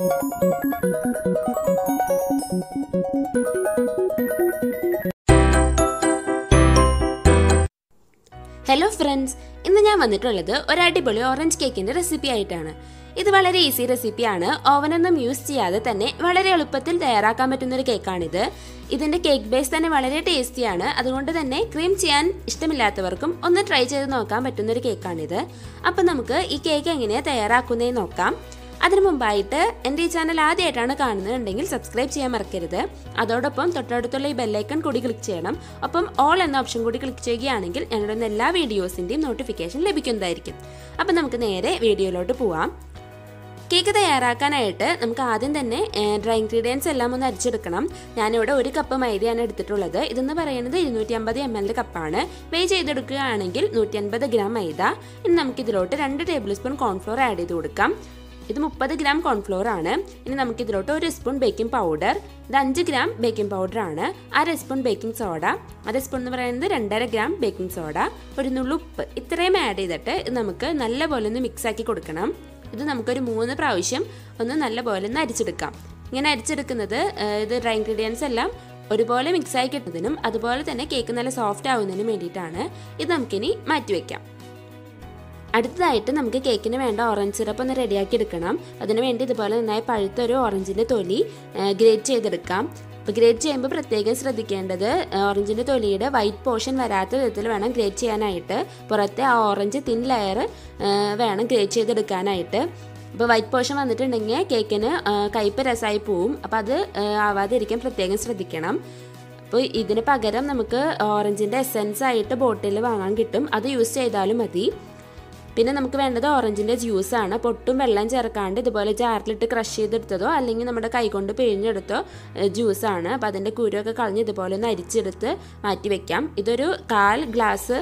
hello friends ഇന്ന് ഞാൻ വന്നിട്ടുള്ളത് ഒരു അടിപൊളി ഓറഞ്ച് കേക്കിന്റെ റെസിപ്പി ആയിട്ടാണ് ഇത് വളരെ ഈസി റെസിപ്പിയാണ് ഓവനൊന്നും യൂസ് ചെയ്യാതെ തന്നെ വളരെ എളുപ്പത്തിൽ തയ്യാറാക്കാൻ പറ്റുന്ന ഒരു കേക്കാണിത് ഇതിന്റെ കേക്ക് ബേസ് തന്നെ വളരെ ടേസ്റ്റിയാണ് അതുകൊണ്ട് തന്നെ ക്രീം ചെയ്യാൻ ഇഷ്ടമില്ലാത്തവർക്കും ഒന്ന് ട്രൈ ചെയ്ത് നോക്കാൻ പറ്റുന്ന ഒരു കേക്കാണിത് അപ്പം നമുക്ക് ഈ കേക്ക് എങ്ങനെയാണ് തയ്യാറാക്കുന്നതെന്ന് നോക്കാം അതിനു മുമ്പായിട്ട് എൻ്റെ ഈ ചാനൽ ആദ്യമായിട്ടാണ് കാണുന്നതുണ്ടെങ്കിൽ സബ്സ്ക്രൈബ് ചെയ്യാൻ മറക്കരുത് അതോടൊപ്പം തൊട്ടടുത്തുള്ള ഈ ബെല്ലൈക്കൺ കൂടി ക്ലിക്ക് ചെയ്യണം ഒപ്പം ഓൾ എന്ന ഓപ്ഷൻ കൂടി ക്ലിക്ക് ചെയ്യുകയാണെങ്കിൽ ഞങ്ങളുടെ എല്ലാ വീഡിയോസിൻ്റെയും നോട്ടിഫിക്കേഷൻ ലഭിക്കുന്നതായിരിക്കും അപ്പം നമുക്ക് നേരെ വീഡിയോയിലോട്ട് പോവാം കേക്ക് തയ്യാറാക്കാനായിട്ട് നമുക്ക് ആദ്യം തന്നെ ഡ്രൈ ഇൻഗ്രീഡിയൻസ് എല്ലാം ഒന്ന് അരിച്ചെടുക്കണം ഞാനിവിടെ ഒരു കപ്പ് മൈദയാണ് എടുത്തിട്ടുള്ളത് ഇതെന്ന് പറയുന്നത് ഇരുന്നൂറ്റി അമ്പത് എം എൽ കപ്പാണ് വേ ചെയ്തെടുക്കുകയാണെങ്കിൽ നൂറ്റി അൻപത് ഗ്രാം മൈദ ഇനി നമുക്കിതിലോട്ട് രണ്ട് ടേബിൾ സ്പൂൺ കോൺഫ്ലോർ ആഡ് ചെയ്ത് കൊടുക്കാം ഇത് മുപ്പത് ഗ്രാം കോൺഫ്ലോർ ആണ് ഇനി നമുക്ക് ഇതിലോട്ട് ഒരു സ്പൂൺ ബേക്കിംഗ് പൗഡർ ഇത് അഞ്ച് ഗ്രാം ബേക്കിംഗ് പൗഡർ ആണ് അര സ്പൂൺ ബേക്കിംഗ് സോഡ അര സ്പൂൺ എന്ന് പറയുന്നത് രണ്ടര ഗ്രാം ബേക്കിംഗ് സോഡ ഒരു നുള്ളു ഉപ്പ് ഇത്രയും ആഡ് ചെയ്തിട്ട് ഇത് നമുക്ക് നല്ലപോലെ ഒന്ന് മിക്സ് ആക്കി കൊടുക്കണം ഇത് നമുക്കൊരു മൂന്ന് പ്രാവശ്യം ഒന്ന് നല്ലപോലെ ഒന്ന് അരിച്ചെടുക്കാം ഇങ്ങനെ അരിച്ചെടുക്കുന്നത് ഇത് ഡ്രൈ ഇൻഗ്രീഡിയൻസ് എല്ലാം ഒരുപോലെ മിക്സ് ആയി കിട്ടുന്നതിനും അതുപോലെ തന്നെ കേക്ക് നല്ല സോഫ്റ്റ് ആവുന്നതിനും വേണ്ടിയിട്ടാണ് ഇത് നമുക്കിനി മാറ്റിവെക്കാം അടുത്തതായിട്ട് നമുക്ക് കേക്കിന് വേണ്ട ഓറഞ്ച് സിറപ്പ് ഒന്ന് റെഡിയാക്കി എടുക്കണം അതിന് വേണ്ടി ഇതുപോലെ നന്നായി പഴുത്ത ഒരു ഓറഞ്ചിൻ്റെ തൊലി ഗ്രേറ്റ് ചെയ്തെടുക്കാം അപ്പോൾ ഗ്രേറ്റ് ചെയ്യുമ്പോൾ പ്രത്യേകം ശ്രദ്ധിക്കേണ്ടത് ഓറഞ്ചിൻ്റെ തൊലിയുടെ വൈറ്റ് പോർഷൻ വരാത്ത വിധത്തിൽ വേണം ഗ്രേറ്റ് ചെയ്യാനായിട്ട് പുറത്തെ ആ ഓറഞ്ച് തിൻ ലെയർ വേണം ഗ്രേറ്റ് ചെയ്തെടുക്കാനായിട്ട് ഇപ്പോൾ വൈറ്റ് പോർഷൻ വന്നിട്ടുണ്ടെങ്കിൽ കേക്കിന് കയ്പ് രസമായി പോവും അപ്പോൾ അത് ആവാതിരിക്കാൻ പ്രത്യേകം ശ്രദ്ധിക്കണം അപ്പോൾ ഇതിന് പകരം നമുക്ക് ഓറഞ്ചിൻ്റെ എസെൻസ് ആയിട്ട് ബോട്ടിൽ വാങ്ങാൻ കിട്ടും അത് യൂസ് ചെയ്താലും മതി പിന്നെ നമുക്ക് വേണ്ടത് ഓറഞ്ചിൻ്റെ ജ്യൂസാണ് പൊട്ടും വെള്ളം ചേർക്കാണ്ട് ഇതുപോലെ ജാറിലിട്ട് ക്രഷ് ചെയ്തെടുത്തതോ അല്ലെങ്കിൽ നമ്മുടെ കൈകൊണ്ട് പിഴിഞ്ഞെടുത്തോ ജ്യൂസാണ് അപ്പോൾ അതിൻ്റെ കുരുവൊക്കെ കളഞ്ഞ് ഇതുപോലെ ഒന്ന് അരിച്ചെടുത്ത് മാറ്റി വെക്കാം ഇതൊരു കാൽ ഗ്ലാസ്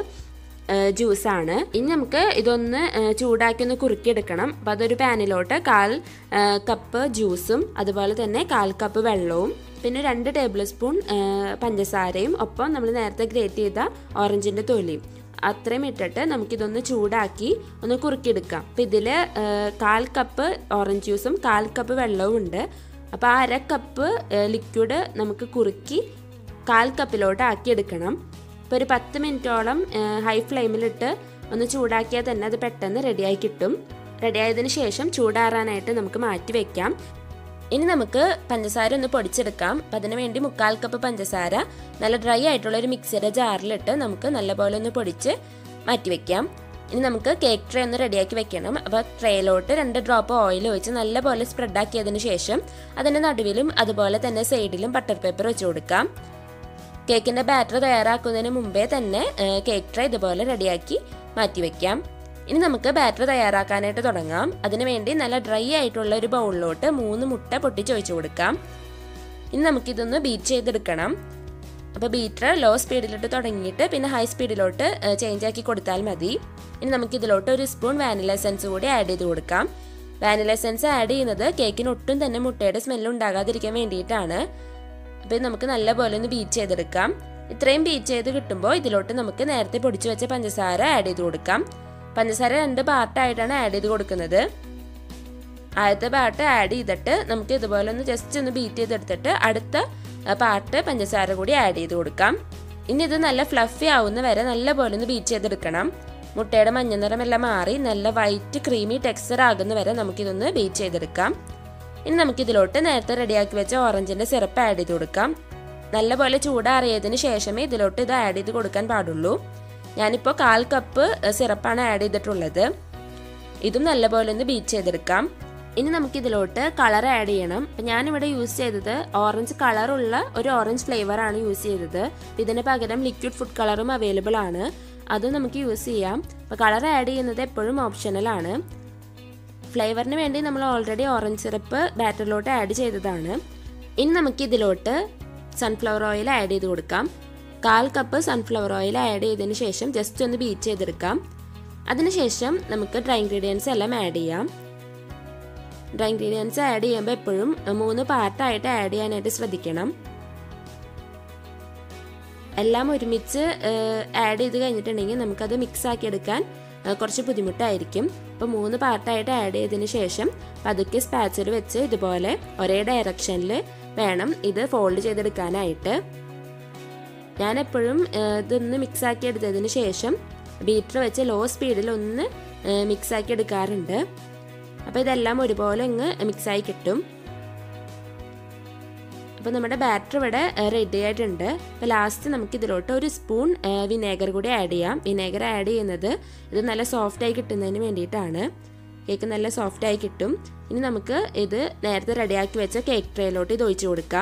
ജ്യൂസാണ് ഇനി നമുക്ക് ഇതൊന്ന് ചൂടാക്കി ഒന്ന് കുറുക്കിയെടുക്കണം അപ്പോൾ അതൊരു പാനിലോട്ട് കാൽ കപ്പ് ജ്യൂസും അതുപോലെ തന്നെ കാൽ കപ്പ് വെള്ളവും പിന്നെ രണ്ട് ടേബിൾ സ്പൂൺ പഞ്ചസാരയും ഒപ്പം നമ്മൾ നേരത്തെ ഗ്രേറ്റ് ചെയ്ത ഓറഞ്ചിൻ്റെ തൊലിയും അത്രയും ഇട്ടിട്ട് നമുക്കിതൊന്ന് ചൂടാക്കി ഒന്ന് കുറുക്കിയെടുക്കാം അപ്പം ഇതിൽ കാൽ കപ്പ് ഓറഞ്ച് ജ്യൂസും കാൽ കപ്പ് വെള്ളവും ഉണ്ട് അപ്പോൾ ആ അര കപ്പ് ലിക്വിഡ് നമുക്ക് കുറുക്കി കാൽ കപ്പിലോട്ട് ആക്കിയെടുക്കണം ഇപ്പോൾ ഒരു പത്ത് മിനിറ്റോളം ഹൈ ഫ്ലെയിമിലിട്ട് ഒന്ന് ചൂടാക്കിയാൽ തന്നെ അത് പെട്ടെന്ന് റെഡിയായി കിട്ടും റെഡിയായതിന് ശേഷം ചൂടാറാനായിട്ട് നമുക്ക് മാറ്റി വെക്കാം ഇനി നമുക്ക് പഞ്ചസാര ഒന്ന് പൊടിച്ചെടുക്കാം അപ്പം അതിന് വേണ്ടി മുക്കാൽ കപ്പ് പഞ്ചസാര നല്ല ഡ്രൈ ആയിട്ടുള്ള ഒരു മിക്സിയുടെ ജാറിലിട്ട് നമുക്ക് നല്ലപോലെ ഒന്ന് പൊടിച്ച് മാറ്റി വെക്കാം ഇനി നമുക്ക് കേക്ക് ട്രേ ഒന്ന് റെഡിയാക്കി വെക്കണം അപ്പോൾ ട്രേയിലോട്ട് രണ്ട് ഡ്രോപ്പ് ഓയിൽ ഒഴിച്ച് നല്ലപോലെ സ്പ്രെഡ് ആക്കിയതിന് ശേഷം അതിൻ്റെ നടുവിലും അതുപോലെ തന്നെ സൈഡിലും ബട്ടർ പേപ്പർ വെച്ച് കൊടുക്കാം കേക്കിൻ്റെ ബാറ്റർ തയ്യാറാക്കുന്നതിന് മുമ്പേ തന്നെ കേക്ക് ട്രേ ഇതുപോലെ റെഡിയാക്കി മാറ്റി വെക്കാം ഇനി നമുക്ക് ബാറ്റർ തയ്യാറാക്കാനായിട്ട് തുടങ്ങാം അതിനുവേണ്ടി നല്ല ഡ്രൈ ആയിട്ടുള്ള ഒരു ബൗളിലോട്ട് മൂന്ന് മുട്ട പൊട്ടിച്ചൊഴിച്ചു കൊടുക്കാം ഇനി നമുക്കിതൊന്ന് ബീറ്റ് ചെയ്തെടുക്കണം അപ്പോൾ ബീറ്റർ ലോ സ്പീഡിലോട്ട് തുടങ്ങിയിട്ട് പിന്നെ ഹൈ സ്പീഡിലോട്ട് ചേഞ്ച് ആക്കി കൊടുത്താൽ മതി ഇനി നമുക്കിതിലോട്ട് ഒരു സ്പൂൺ വാനില എസൻസ് കൂടി ആഡ് ചെയ്ത് കൊടുക്കാം വാനില എസൻസ് ആഡ് ചെയ്യുന്നത് കേക്കിന് ഒട്ടും തന്നെ മുട്ടയുടെ സ്മെല്ല് ഉണ്ടാകാതിരിക്കാൻ വേണ്ടിയിട്ടാണ് അപ്പോൾ നമുക്ക് നല്ലപോലെ ഒന്ന് ബീറ്റ് ചെയ്തെടുക്കാം ഇത്രയും ബീറ്റ് ചെയ്ത് കിട്ടുമ്പോൾ ഇതിലോട്ട് നമുക്ക് നേരത്തെ പൊടിച്ചു വെച്ച പഞ്ചസാര ആഡ് ചെയ്ത് കൊടുക്കാം പഞ്ചസാര രണ്ട് പാർട്ടായിട്ടാണ് ആഡ് ചെയ്ത് കൊടുക്കുന്നത് ആദ്യത്തെ പാർട്ട് ആഡ് ചെയ്തിട്ട് നമുക്ക് ഇതുപോലെ ഒന്ന് ജസ്റ്റ് ഒന്ന് ബീറ്റ് ചെയ്തെടുത്തിട്ട് അടുത്ത പാർട്ട് പഞ്ചസാര കൂടി ആഡ് ചെയ്ത് കൊടുക്കാം ഇനി ഇത് നല്ല ഫ്ലഫി ആവുന്ന വരെ നല്ല പോലെ ഒന്ന് ബീറ്റ് ചെയ്തെടുക്കണം മുട്ടയുടെ മഞ്ഞ നിറമെല്ലാം മാറി നല്ല വൈറ്റ് ക്രീമി ടെക്സ്ചർ ആകുന്ന വരെ നമുക്കിതൊന്ന് ബീറ്റ് ചെയ്തെടുക്കാം ഇനി നമുക്കിതിലോട്ട് നേരത്തെ റെഡിയാക്കി വെച്ച ഓറഞ്ചിൻ്റെ സിറപ്പ് ആഡ് ചെയ്ത് കൊടുക്കാം നല്ലപോലെ ചൂടാറിയതിന് ശേഷമേ ഇതിലോട്ട് ഇത് ആഡ് ചെയ്ത് കൊടുക്കാൻ പാടുള്ളൂ ഞാനിപ്പോൾ കാൽ കപ്പ് സിറപ്പാണ് ആഡ് ചെയ്തിട്ടുള്ളത് ഇതും നല്ലപോലെ ഒന്ന് ബീറ്റ് ചെയ്തെടുക്കാം ഇനി നമുക്കിതിലോട്ട് കളർ ആഡ് ചെയ്യണം അപ്പം ഞാനിവിടെ യൂസ് ചെയ്തത് ഓറഞ്ച് കളറുള്ള ഒരു ഓറഞ്ച് ഫ്ലേവറാണ് യൂസ് ചെയ്തത് ഇതിന് പകരം ലിക്വിഡ് ഫുഡ് കളറും അവൈലബിൾ ആണ് അത് നമുക്ക് യൂസ് ചെയ്യാം അപ്പോൾ കളർ ആഡ് ചെയ്യുന്നത് എപ്പോഴും ഓപ്ഷണലാണ് ഫ്ലേവറിന് വേണ്ടി നമ്മൾ ഓൾറെഡി ഓറഞ്ച് സിറപ്പ് ബാറ്ററിലോട്ട് ആഡ് ചെയ്തതാണ് ഇനി നമുക്കിതിലോട്ട് സൺഫ്ലവർ ഓയിൽ ആഡ് ചെയ്ത് കൊടുക്കാം കാൽ കപ്പ് സൺഫ്ലവർ ഓയിൽ ആഡ് ചെയ്തതിന് ശേഷം ജസ്റ്റ് ഒന്ന് ബീറ്റ് ചെയ്തെടുക്കാം അതിനുശേഷം നമുക്ക് ഡ്രൈ ഇൻഗ്രീഡിയൻസ് എല്ലാം ആഡ് ചെയ്യാം ഡ്രൈ ഇൻഗ്രീഡിയൻസ് ആഡ് ചെയ്യുമ്പോൾ എപ്പോഴും മൂന്ന് പാർട്ടായിട്ട് ആഡ് ചെയ്യാനായിട്ട് ശ്രദ്ധിക്കണം എല്ലാം ഒരുമിച്ച് ആഡ് ചെയ്ത് കഴിഞ്ഞിട്ടുണ്ടെങ്കിൽ നമുക്കത് മിക്സ് ആക്കി എടുക്കാൻ ആ, കുറച്ച് ബുദ്ധിമുട്ടായിരിക്കും അപ്പോൾ മൂന്ന് പാർട്ടായിട്ട് ആഡ് ചെയ്തതിന് ശേഷം പതുക്കെ സ്പാച്ചിൽ വെച്ച് ഇതുപോലെ ഒരേ ഡയറക്ഷനിൽ വേണം ഇത് ഫോൾഡ് ചെയ്തെടുക്കാനായിട്ട് ഞാൻ എപ്പോഴും ഇതൊന്ന് മിക്സ് ആക്കി എടുത്തതിന് ശേഷം ബീറ്റർ വെച്ച് ലോ സ്പീഡിൽ ഒന്ന് മിക്സ് ആക്കി എടുക്കാറുണ്ട് അപ്പോൾ ഇതെല്ലാം ഒരുപോലെ അങ്ങ് മിക്സായി കിട്ടും അപ്പോൾ നമ്മുടെ ബാറ്റർ ഇവിടെ റെഡി ആയിട്ടുണ്ട് അപ്പോൾ ലാസ്റ്റ് നമുക്ക് ഇതിലോട്ട് ഒരു സ്പൂൺ വിനേഗർ കൂടി ആഡ് ചെയ്യാം വിനേഗർ ആഡ് ചെയ്യുന്നത് ഇത് നല്ല സോഫ്റ്റ് ആയി കിട്ടുന്നതിന് വേണ്ടിയിട്ടാണ് കേക്ക് നല്ല സോഫ്റ്റ് ആയി കിട്ടും ഇനി നമുക്ക് ഇത് നേരത്തെ റെഡിയാക്കി വെച്ച കേക്ക് ട്രേയിലോട്ട് ഇത് ഒഴിച്ചു കൊടുക്കാം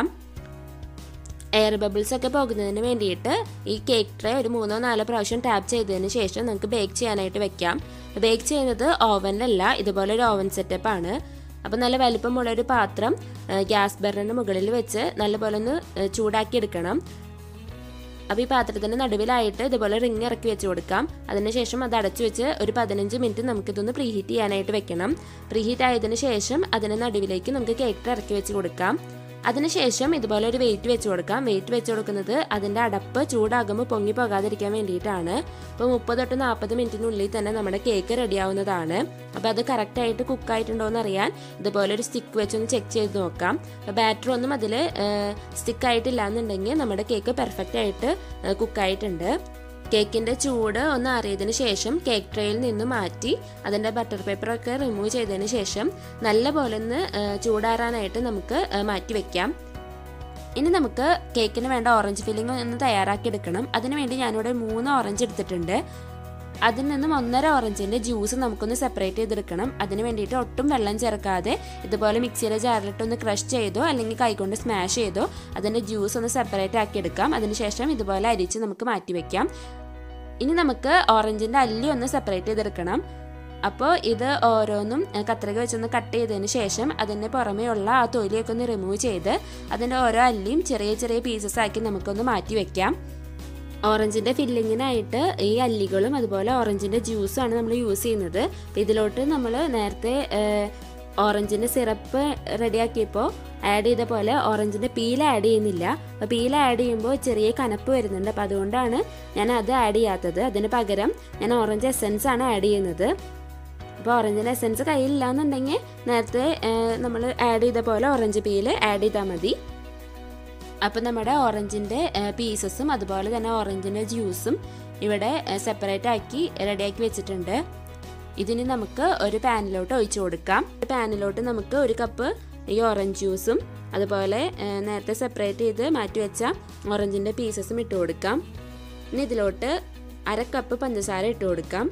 എയർ ബബിൾസ് ഒക്കെ പോകുന്നതിന് വേണ്ടിയിട്ട് ഈ കേക്ക് ട്രേ ഒരു മൂന്നോ നാലോ പ്രാവശ്യം ടാപ്പ് ചെയ്തതിന് ശേഷം നമുക്ക് ബേക്ക് ചെയ്യാനായിട്ട് വെക്കാം ബേക്ക് ചെയ്യുന്നത് ഓവനിലല്ല ഇതുപോലെ ഒരു ഓവൻ സെറ്റപ്പ് ആണ് അപ്പോൾ നല്ല വലിപ്പമുള്ള ഒരു പാത്രം ഗ്യാസ് ബർണറിന് മുകളിൽ വെച്ച് നല്ലപോലെ ഒന്ന് ഏഹ്, ചൂടാക്കി എടുക്കണം അപ്പോൾ ഈ പാത്രത്തിൻ്റെ നടുവിലായിട്ട് ഇതുപോലെ റിങ് ഇറക്കി വെച്ച് കൊടുക്കാം അതിനുശേഷം അത് അടച്ചു വെച്ച് ഒരു പതിനഞ്ച് മിനിറ്റ് നമുക്കിതൊന്ന് പ്രീഹീറ്റ് ചെയ്യാനായിട്ട് വെക്കണം പ്രീഹീറ്റ് ആയതിനു ശേഷം അതിന് നടുവിലേക്ക് നമുക്ക് കേക്ക് ഇറക്കി വെച്ച് കൊടുക്കാം അതിനുശേഷം ഇതുപോലെ ഒരു വെയിറ്റ് വെച്ച് കൊടുക്കാം വെയിറ്റ് വെച്ച് കൊടുക്കുന്നത് അതിൻ്റെ അടപ്പ് ചൂടാകുമ്പോൾ പൊങ്ങി പോകാതിരിക്കാൻ വേണ്ടിയിട്ടാണ് അപ്പോൾ മുപ്പത് തൊട്ട് നാൽപ്പത് മിനിറ്റിനുള്ളിൽ തന്നെ നമ്മുടെ കേക്ക് റെഡി ആവുന്നതാണ് അപ്പോൾ അത് കറക്റ്റായിട്ട് കുക്കായിട്ടുണ്ടോ എന്ന് അറിയാൻ ഇതുപോലെ ഒരു സ്റ്റിക്ക് വെച്ചൊന്ന് ചെക്ക് ചെയ്ത് നോക്കാം അപ്പോൾ ബാറ്റർ ഒന്നും അതിൽ സ്റ്റിക്ക് ആയിട്ടില്ല എന്നുണ്ടെങ്കിൽ നമ്മുടെ കേക്ക് പെർഫെക്റ്റ് ആയിട്ട് കുക്കായിട്ടുണ്ട് കേക്കിൻ്റെ ചൂട് ഒന്ന് അറിയതിന് ശേഷം കേക്ക് ട്രേയിൽ നിന്ന് മാറ്റി അതിൻ്റെ ബട്ടർ പേപ്പറൊക്കെ റിമൂവ് ചെയ്തതിന് ശേഷം നല്ലപോലെ ഒന്ന് ആ, ചൂടാറാനായിട്ട് നമുക്ക് ആ, മാറ്റി വെക്കാം ഇനി നമുക്ക് കേക്കിന് വേണ്ട ഓറഞ്ച് ഫില്ലിംഗ് ഒന്ന് തയ്യാറാക്കി എടുക്കണം അതിനുവേണ്ടി ഞാനിവിടെ മൂന്ന് ഓറഞ്ച് എടുത്തിട്ടുണ്ട് അതിൽ നിന്നും ഒന്നര ഓറഞ്ചിൻ്റെ ജ്യൂസ് നമുക്കൊന്ന് സെപ്പറേറ്റ് ചെയ്തെടുക്കണം അതിന് വേണ്ടിയിട്ട് ഒട്ടും വെള്ളം ചേർക്കാതെ ഇതുപോലെ മിക്സിയുടെ ജാറിലിട്ടൊന്ന് ക്രഷ് ചെയ്തോ അല്ലെങ്കിൽ കൈകൊണ്ട് സ്മാഷ് ചെയ്തോ അതിൻ്റെ ജ്യൂസ് ഒന്ന് സെപ്പറേറ്റ് ആക്കി എടുക്കാം അതിനുശേഷം ഇതുപോലെ അരിച്ച് നമുക്ക് മാറ്റി വെക്കാം ഇനി നമുക്ക് ഓറഞ്ചിൻ്റെ അല്ലി ഒന്ന് സെപ്പറേറ്റ് ചെയ്തെടുക്കണം അപ്പോൾ ഇത് ഓരോന്നും ഏ, കത്രിക വെച്ചൊന്ന് കട്ട് ചെയ്തതിന് ശേഷം അതിൻ്റെ പുറമേയുള്ള ആ തൊലിയൊക്കെ ഒന്ന് റിമൂവ് ചെയ്ത് അതിൻ്റെ ഓരോ അല്ലിയും ചെറിയ ചെറിയ പീസസ് ആക്കി നമുക്കൊന്ന് മാറ്റി വെക്കാം ഓറഞ്ചിൻ്റെ ഫില്ലിങ്ങിനായിട്ട് ഈ അല്ലികളും അതുപോലെ ഓറഞ്ചിൻ്റെ ജ്യൂസാണ് നമ്മൾ യൂസ് ചെയ്യുന്നത് അപ്പോൾ ഇതിലോട്ട് നമ്മൾ നേരത്തെ ഓറഞ്ചിൻ്റെ സിറപ്പ് റെഡിയാക്കിയപ്പോൾ ആഡ് ചെയ്ത പോലെ ഓറഞ്ചിൻ്റെ പീൽ ആഡ് ചെയ്യുന്നില്ല അപ്പോൾ പീൽ ആഡ് ചെയ്യുമ്പോൾ ചെറിയ കനപ്പ് വരുന്നുണ്ട് അപ്പോൾ അതുകൊണ്ടാണ് ഞാൻ അത് ആഡ് ചെയ്യാത്തത് അതിന് പകരം ഞാൻ ഓറഞ്ച് എസെൻസ് ആണ് ആഡ് ചെയ്യുന്നത് അപ്പോൾ ഓറഞ്ചിൻ്റെ എസെൻസ് കയ്യിലില്ല എന്നുണ്ടെങ്കിൽ നേരത്തെ നമ്മൾ ആഡ് ചെയ്ത പോലെ ഓറഞ്ച് പീൽ ആഡ് ചെയ്താൽ മതി അപ്പോൾ നമ്മുടെ ഓറഞ്ചിൻ്റെ പീസസും അതുപോലെ തന്നെ ഓറഞ്ചിൻ്റെ ജ്യൂസും ഇവിടെ സെപ്പറേറ്റ് ആക്കി റെഡിയാക്കി വെച്ചിട്ടുണ്ട് ഇതിന് നമുക്ക് ഒരു പാനിലോട്ട് ഒഴിച്ചു കൊടുക്കാം ഒരു പാനിലോട്ട് നമുക്ക് ഒരു കപ്പ് ഈ ഓറഞ്ച് ജ്യൂസും അതുപോലെ ഏ, നേരത്തെ സെപ്പറേറ്റ് ചെയ്ത് മാറ്റി വെച്ച ഓറഞ്ചിൻ്റെ പീസസും ഇട്ട് കൊടുക്കാം ഇനി ഇതിലോട്ട് അര കപ്പ് പഞ്ചസാര ഇട്ട് കൊടുക്കാം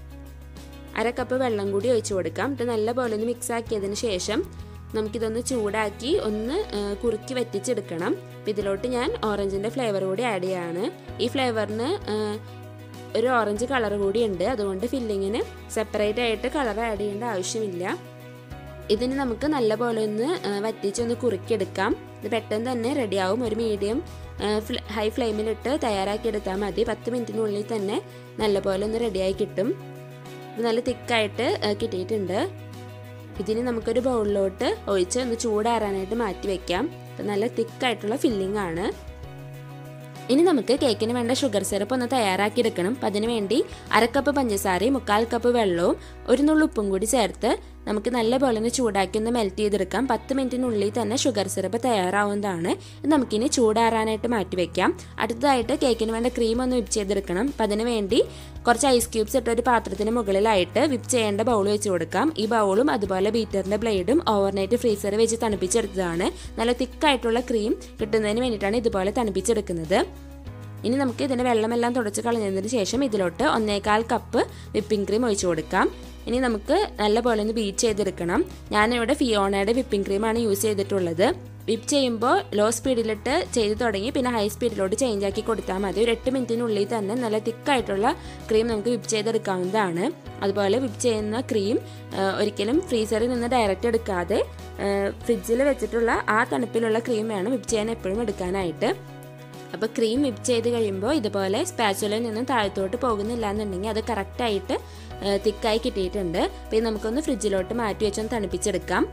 അര കപ്പ് വെള്ളം കൂടി ഒഴിച്ചു കൊടുക്കാം ഇത് നല്ലപോലെ ഒന്ന് മിക്സ് ആക്കിയതിന് ശേഷം നമുക്കിതൊന്ന് ചൂടാക്കി ഒന്ന് ആ, കുറുക്കി വറ്റിച്ചെടുക്കണം അപ്പം ഇതിലോട്ട് ഞാൻ ഓറഞ്ചിൻ്റെ ഫ്ലേവർ കൂടി ആഡ് ചെയ്യാണ് ഈ ഫ്ലേവറിന് ഒരു ഓറഞ്ച് കളർ കൂടി ഉണ്ട് അതുകൊണ്ട് ഫില്ലിങ്ങിന് സെപ്പറേറ്റ് ആയിട്ട് കളർ ആഡ് ചെയ്യേണ്ട ആവശ്യമില്ല ഇതിന് നമുക്ക് നല്ലപോലെ ഒന്ന് ആ, വറ്റിച്ചൊന്ന് കുറുക്കിയെടുക്കാം ഇത് പെട്ടെന്ന് തന്നെ റെഡിയാവും ഒരു മീഡിയം ഹൈ ഫ്ലെയിമിലിട്ട് തയ്യാറാക്കി എടുത്താൽ മതി പത്ത് മിനിറ്റിനുള്ളിൽ തന്നെ നല്ലപോലെ ഒന്ന് റെഡിയായി കിട്ടും ഇത് നല്ല തിക്കായിട്ട് കിട്ടിയിട്ടുണ്ട് ഇതിന് നമുക്കൊരു ബൗളിലോട്ട് ഒഴിച്ച് ഒന്ന് ചൂടാറാനായിട്ട് മാറ്റി വെക്കാം അപ്പം നല്ല തിക്കായിട്ടുള്ള ഫില്ലിംഗ് ആണ് ഇനി നമുക്ക് കേക്കിന് വേണ്ട ഷുഗർ സിറപ്പ് ഒന്ന് തയ്യാറാക്കി എടുക്കണം അപ്പം അതിന് വേണ്ടി അരക്കപ്പ് പഞ്ചസാരയും മുക്കാൽ കപ്പ് വെള്ളവും ഒരു നുള്ളു ഉപ്പും കൂടി ചേർത്ത് നമുക്ക് നല്ലപോലെ ഒന്ന് ചൂടാക്കി ഒന്ന് മെൽറ്റ് ചെയ്തെടുക്കാം പത്ത് മിനിറ്റിനുള്ളിൽ തന്നെ ഷുഗർ സിറപ്പ് തയ്യാറാവുന്നതാണ് ഇത് നമുക്കിനി ചൂടാറാനായിട്ട് മാറ്റി വെക്കാം അടുത്തതായിട്ട് കേക്കിന് വേണ്ട ക്രീം ഒന്ന് വിപ്പ് ചെയ്തെടുക്കണം അപ്പം അതിന് വേണ്ടി കുറച്ച് ഐസ് ക്യൂബ്സ് ഇട്ട ഒരു പാത്രത്തിന് മുകളിലായിട്ട് വിപ്പ് ചെയ്യേണ്ട ബൗൾ വെച്ച് കൊടുക്കാം ഈ ബൗളും അതുപോലെ ബീറ്ററിൻ്റെ ബ്ലേഡും ഓവർനൈറ്റ് ഫ്രീസറിൽ വെച്ച് തണുപ്പിച്ചെടുത്തതാണ് നല്ല തിക്കായിട്ടുള്ള ക്രീം കിട്ടുന്നതിന് വേണ്ടിയിട്ടാണ് ഇതുപോലെ തണുപ്പിച്ചെടുക്കുന്നത് ഇനി നമുക്ക് ഇതിൻ്റെ വെള്ളമെല്ലാം തുടച്ച് കളഞ്ഞതിന് ശേഷം ഇതിലോട്ട് ഒന്നേകാൽ കപ്പ് വിപ്പിംഗ് ക്രീം ഒഴിച്ചു കൊടുക്കാം ഇനി നമുക്ക് നല്ലപോലെ ഒന്ന് ബീറ്റ് ചെയ്തെടുക്കണം ഞാനിവിടെ ഫിയോണയുടെ വിപ്പിംഗ് ക്രീമാണ് യൂസ് ചെയ്തിട്ടുള്ളത് വിപ്പ് ചെയ്യുമ്പോൾ ലോ സ്പീഡിലിട്ട് ചെയ്ത് തുടങ്ങി പിന്നെ ഹൈ സ്പീഡിലോട്ട് ചേഞ്ച് ആക്കി കൊടുത്താൽ മതി ഒരു എട്ട് മിനിറ്റിനുള്ളിൽ തന്നെ നല്ല തിക്കായിട്ടുള്ള ക്രീം നമുക്ക് വിപ്പ് ചെയ്തെടുക്കാവുന്നതാണ് അതുപോലെ വിപ്പ് ചെയ്യുന്ന ക്രീം ആ, ഒരിക്കലും ഫ്രീസറിൽ നിന്ന് ഡയറക്റ്റ് എടുക്കാതെ ഫ്രിഡ്ജിൽ വെച്ചിട്ടുള്ള ആ തണുപ്പിലുള്ള ക്രീം വേണം വിപ്പ് ചെയ്യാൻ എപ്പോഴും എടുക്കാനായിട്ട് അപ്പോൾ ക്രീം വിപ്പ് ചെയ്ത് കഴിയുമ്പോൾ ഇതുപോലെ സ്പാച്ചുലയിൽ നിന്ന് താഴത്തോട്ട് പോകുന്നില്ല എന്നുണ്ടെങ്കിൽ അത് കറക്റ്റായിട്ട് തിക്കായി കിട്ടിയിട്ടുണ്ട് അപ്പോൾ ഇത് നമുക്കൊന്ന് ഫ്രിഡ്ജിലോട്ട് മാറ്റി വെച്ചൊന്ന് തണുപ്പിച്ചെടുക്കാം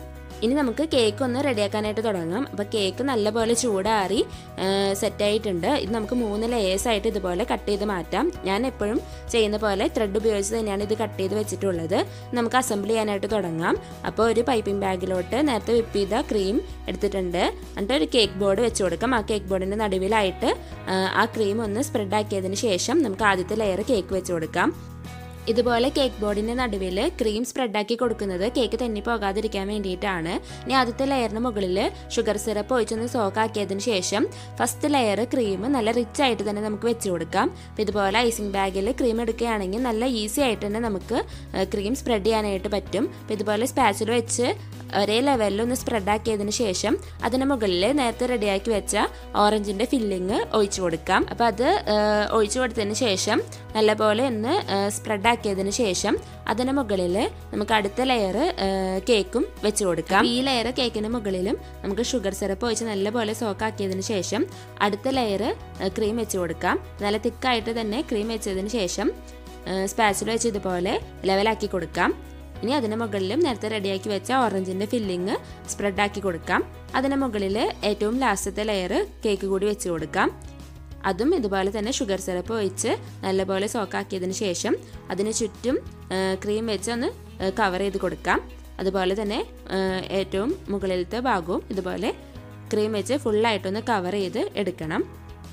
ഇനി നമുക്ക് കേക്ക് ഒന്ന് റെഡിയാക്കാനായിട്ട് തുടങ്ങാം അപ്പോൾ കേക്ക് നല്ലപോലെ ചൂടാറി സെറ്റായിട്ടുണ്ട് ഇത് നമുക്ക് മൂന്ന് ലെയേഴ്സ് ആയിട്ട് ഇതുപോലെ കട്ട് ചെയ്ത് മാറ്റാം ഞാൻ എപ്പോഴും ചെയ്യുന്ന പോലെ ത്രെഡ് ഉപയോഗിച്ച് തന്നെയാണ് ഇത് കട്ട് ചെയ്ത് വെച്ചിട്ടുള്ളത് നമുക്ക് അസംബിൾ ചെയ്യാനായിട്ട് തുടങ്ങാം അപ്പോൾ ഒരു പൈപ്പിംഗ് ബാഗിലോട്ട് നേരത്തെ വിപ്പ് ചെയ്ത ക്രീം എടുത്തിട്ടുണ്ട് എന്നിട്ട് ഒരു കേക്ക് ബോർഡ് വെച്ച് കൊടുക്കാം ആ കേക്ക് ബോർഡിൻ്റെ നടുവിലായിട്ട് ആ ക്രീം ഒന്ന് സ്പ്രെഡ് ആക്കിയതിന് ശേഷം നമുക്ക് ആദ്യത്തെ ലെയർ കേക്ക് വെച്ച് കൊടുക്കാം ഇതുപോലെ കേക്ക് ബോർഡിൻ്റെ നടുവിൽ ക്രീം സ്പ്രെഡാക്കി കൊടുക്കുന്നത് കേക്ക് തെന്നി പോകാതിരിക്കാൻ വേണ്ടിയിട്ടാണ് ഇനി ആദ്യത്തെ ലെയറിന് മുകളിൽ ഷുഗർ സിറപ്പ് ഒഴിച്ചൊന്ന് സോക്ക് ആക്കിയതിന് ശേഷം ഫസ്റ്റ് ലെയർ ക്രീം നല്ല റിച്ച് ആയിട്ട് തന്നെ നമുക്ക് വെച്ച് കൊടുക്കാം അപ്പോൾ ഇതുപോലെ ഐസിങ് ബാഗിൽ ക്രീം എടുക്കുകയാണെങ്കിൽ നല്ല ഈസി ആയിട്ട് തന്നെ നമുക്ക് ക്രീം സ്പ്രെഡ് ചെയ്യാനായിട്ട് പറ്റും അപ്പോൾ ഇതുപോലെ സ്പാച്ചിൽ വെച്ച് ഒരേ ലെവലിൽ ഒന്ന് സ്പ്രെഡ് ആക്കിയതിന് ശേഷം അതിന് മുകളിൽ നേരത്തെ റെഡിയാക്കി വെച്ച ഓറഞ്ചിൻ്റെ ഫില്ലിങ് ഒഴിച്ചു കൊടുക്കാം അപ്പോൾ അത് ഒഴിച്ചു കൊടുത്തതിന് ശേഷം നല്ലപോലെ ഒന്ന് സ്പ്രെഡ് ആക്കിയതിന് ശേഷം അതിന് മുകളിൽ നമുക്ക് അടുത്ത ലെയർ കേക്കും വെച്ച് കൊടുക്കാം ഈ ലെയർ കേക്കിന് മുകളിലും നമുക്ക് ഷുഗർ സിറപ്പ് ഒഴിച്ച് നല്ലപോലെ സോക്ക് ആക്കിയതിന് ശേഷം അടുത്ത ലെയർ ക്രീം വെച്ച് കൊടുക്കാം നല്ല തിക്കായിട്ട് തന്നെ ക്രീം വെച്ചതിന് ശേഷം സ്പാച്ചിൽ വെച്ച് ഇതുപോലെ ലെവലാക്കി കൊടുക്കാം ഇനി അതിന് മുകളിലും നേരത്തെ റെഡിയാക്കി വെച്ച ഓറഞ്ചിൻ്റെ ഫില്ലിങ് സ്പ്രെഡാക്കി കൊടുക്കാം അതിന് മുകളിൽ ഏറ്റവും ലാസ്റ്റത്തെ ലെയർ കേക്ക് കൂടി വെച്ച് കൊടുക്കാം അതും ഇതുപോലെ തന്നെ ഷുഗർ സിറപ്പ് ഒഴിച്ച് നല്ലപോലെ സോക്കാക്കിയതിന് ശേഷം അതിന് ചുറ്റും ക്രീം വെച്ച് ഒന്ന് കവർ ചെയ്ത് കൊടുക്കാം അതുപോലെ തന്നെ ഏറ്റവും മുകളിലത്തെ ഭാഗവും ഇതുപോലെ ക്രീം വെച്ച് ഫുള്ളായിട്ടൊന്ന് കവർ ചെയ്ത് എടുക്കണം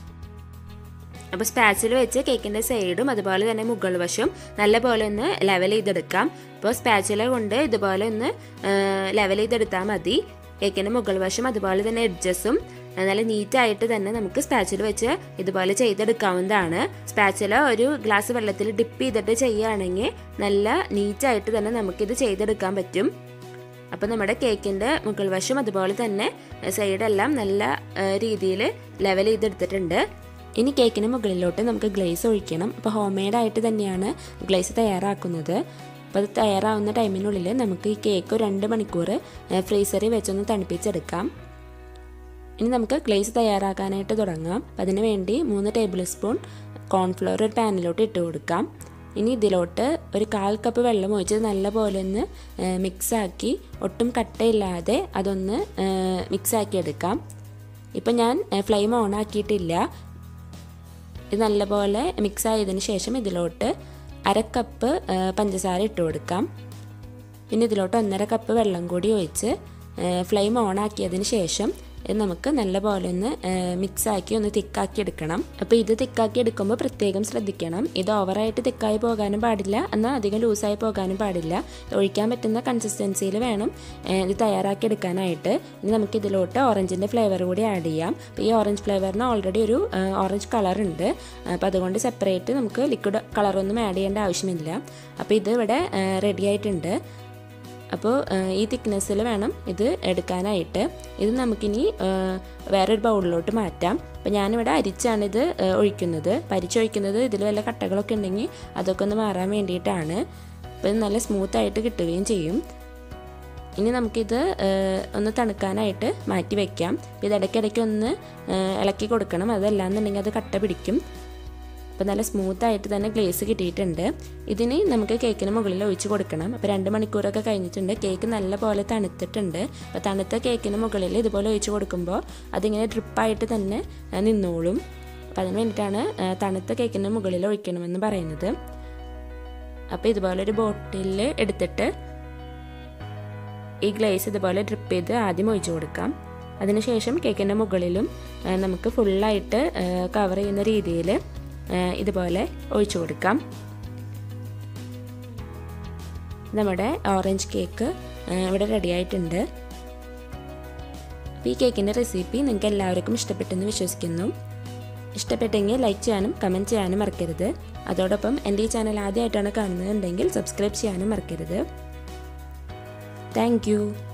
അപ്പോൾ സ്പാച്ചിൽ വെച്ച് കേക്കിൻ്റെ സൈഡും അതുപോലെ തന്നെ മുകൾ വശവും നല്ലപോലെ ഒന്ന് ലെവൽ ചെയ്തെടുക്കാം അപ്പോൾ സ്പാച്ചില കൊണ്ട് ഇതുപോലെ ഒന്ന് ലെവൽ ചെയ്തെടുത്താൽ മതി കേക്കിൻ്റെ മുകൾ വശം അതുപോലെ തന്നെ എഡ്ജസും നല്ല നീറ്റായിട്ട് തന്നെ നമുക്ക് സ്പാച്ചിൽ വെച്ച് ഇതുപോലെ ചെയ്തെടുക്കാവുന്നതാണ് സ്പാച്ചില ഒരു ഗ്ലാസ് വെള്ളത്തിൽ ഡിപ്പ് ചെയ്തിട്ട് ചെയ്യുകയാണെങ്കിൽ നല്ല നീറ്റായിട്ട് തന്നെ നമുക്കിത് ചെയ്തെടുക്കാൻ പറ്റും അപ്പോൾ നമ്മുടെ കേക്കിൻ്റെ മുകൾ വശം അതുപോലെ തന്നെ സൈഡെല്ലാം നല്ല രീതിയിൽ ലെവൽ ചെയ്തെടുത്തിട്ടുണ്ട് ഇനി കേക്കിന് മുകളിലോട്ട് നമുക്ക് ഗ്ലേസ് ഒഴിക്കണം അപ്പോൾ ഹോം മെയ്ഡായിട്ട് തന്നെയാണ് ഗ്ലേസ് തയ്യാറാക്കുന്നത് അപ്പോൾ അത് തയ്യാറാവുന്ന ടൈമിനുള്ളിൽ നമുക്ക് ഈ കേക്ക് രണ്ട് മണിക്കൂർ ഫ്രീസറിൽ വെച്ചൊന്ന് തണുപ്പിച്ചെടുക്കാം ഇനി നമുക്ക് ഗ്ലേസ് തയ്യാറാക്കാനായിട്ട് തുടങ്ങാം അപ്പം അതിന് വേണ്ടി മൂന്ന് ടേബിൾ സ്പൂൺ കോൺഫ്ലോർ ഒരു പാനിലോട്ട് ഇട്ട് കൊടുക്കാം ഇനി ഇതിലോട്ട് ഒരു കാൽ കപ്പ് വെള്ളം ഒഴിച്ച് നല്ലപോലെ ഒന്ന് മിക്സാക്കി ഒട്ടും കട്ടയില്ലാതെ അതൊന്ന് മിക്സാക്കി എടുക്കാം ഇപ്പം ഞാൻ ഫ്ലെയിം ഓൺ ആക്കിയിട്ടില്ല ഇത് നല്ലപോലെ മിക്സ് ആയതിന് ശേഷം ഇതിലോട്ട് അര കപ്പ് പഞ്ചസാര ഇട്ട് കൊടുക്കാം പിന്നെ ഇതിലോട്ട് ഒന്നര കപ്പ് വെള്ളം കൂടി ഒഴിച്ച് ഫ്ലെയിം ഓൺ ആക്കിയതിന് ശേഷം ഇത് നമുക്ക് നല്ലപോലെ ഒന്ന് മിക്സ് ആക്കി ഒന്ന് തിക്കാക്കി എടുക്കണം അപ്പോൾ ഇത് തിക്കാക്കി എടുക്കുമ്പോൾ പ്രത്യേകം ശ്രദ്ധിക്കണം ഇത് ഓവറായിട്ട് തിക്കായി പോകാനും പാടില്ല എന്നാൽ അധികം ലൂസായി പോകാനും പാടില്ല ഒഴിക്കാൻ പറ്റുന്ന കൺസിസ്റ്റൻസിയിൽ വേണം ഇത് തയ്യാറാക്കി എടുക്കാനായിട്ട് ഇനി നമുക്ക് ഇതിലോട്ട് ഓറഞ്ചിൻ്റെ ഫ്ലേവർ കൂടി ആഡ് ചെയ്യാം അപ്പോൾ ഈ ഓറഞ്ച് ഫ്ലേവറിന് ഓൾറെഡി ഒരു ഓറഞ്ച് കളർ ഉണ്ട് അപ്പോൾ അതുകൊണ്ട് സെപ്പറേറ്റ് നമുക്ക് ലിക്വിഡ് കളറൊന്നും ആഡ് ചെയ്യേണ്ട ആവശ്യമില്ല അപ്പോൾ ഇത് ഇവിടെ റെഡി ആയിട്ടുണ്ട് അപ്പോൾ ഈ തിക്നെസ്സിൽ വേണം ഇത് എടുക്കാനായിട്ട് ഇത് നമുക്കിനി വേറൊരു ബൗളിലോട്ട് മാറ്റാം അപ്പോൾ ഞാനിവിടെ അരിച്ചാണ് ഇത് ഒഴിക്കുന്നത് പരിച്ചൊഴിക്കുന്നത് ഇതിൽ വല്ല കട്ടകളൊക്കെ ഉണ്ടെങ്കിൽ അതൊക്കെ ഒന്ന് മാറാൻ വേണ്ടിയിട്ടാണ് അപ്പോൾ ഇത് നല്ല സ്മൂത്തായിട്ട് കിട്ടുകയും ചെയ്യും ഇനി നമുക്കിത് ഒന്ന് തണുക്കാനായിട്ട് മാറ്റി വയ്ക്കാം ഇത് ഇടയ്ക്കിടയ്ക്ക് ഒന്ന് ഇളക്കി കൊടുക്കണം അതല്ലാന്നുണ്ടെങ്കിൽ അത് കട്ട പിടിക്കും അപ്പോൾ നല്ല സ്മൂത്തായിട്ട് തന്നെ ഗ്ലേസ് കിട്ടിയിട്ടുണ്ട് ഇതിന് നമുക്ക് കേക്കിന് മുകളിൽ ഒഴിച്ച് കൊടുക്കണം അപ്പോൾ രണ്ട് മണിക്കൂറൊക്കെ കഴിഞ്ഞിട്ടുണ്ട് കേക്ക് നല്ല പോലെ തണുത്തിട്ടുണ്ട് അപ്പോൾ തണുത്ത കേക്കിന് മുകളിൽ ഇതുപോലെ ഒഴിച്ച് കൊടുക്കുമ്പോൾ അതിങ്ങനെ ഡ്രിപ്പായിട്ട് തന്നെ നിന്നോളും അപ്പോൾ അതിന് വേണ്ടിയിട്ടാണ് തണുത്ത കേക്കിന് മുകളിൽ ഒഴിക്കണമെന്ന് പറയുന്നത് അപ്പോൾ ഇതുപോലെ ഒരു ബോട്ടിൽ എടുത്തിട്ട് ഈ ഗ്ലേസ് ഇതുപോലെ ഡ്രിപ്പ് ചെയ്ത് ആദ്യം ഒഴിച്ച് കൊടുക്കാം അതിനുശേഷം കേക്കിൻ്റെ മുകളിലും നമുക്ക് ഫുള്ളായിട്ട് കവർ ചെയ്യുന്ന രീതിയിൽ ഇതുപോലെ ഒഴിച്ചു കൊടുക്കാം നമ്മുടെ ഓറഞ്ച് കേക്ക് ഇവിടെ റെഡി ആയിട്ടുണ്ട് ഈ കേക്കിൻ്റെ റെസിപ്പി നിങ്ങൾക്ക് എല്ലാവർക്കും ഇഷ്ടപ്പെട്ടെന്ന് വിശ്വസിക്കുന്നു ഇഷ്ടപ്പെട്ടെങ്കിൽ ലൈക്ക് ചെയ്യാനും കമൻറ്റ് ചെയ്യാനും മറക്കരുത് അതോടൊപ്പം എൻ്റെ ഈ ചാനൽ ആദ്യമായിട്ടാണ് കാണുന്നതെങ്കിൽ സബ്സ്ക്രൈബ് ചെയ്യാനും മറക്കരുത് താങ്ക്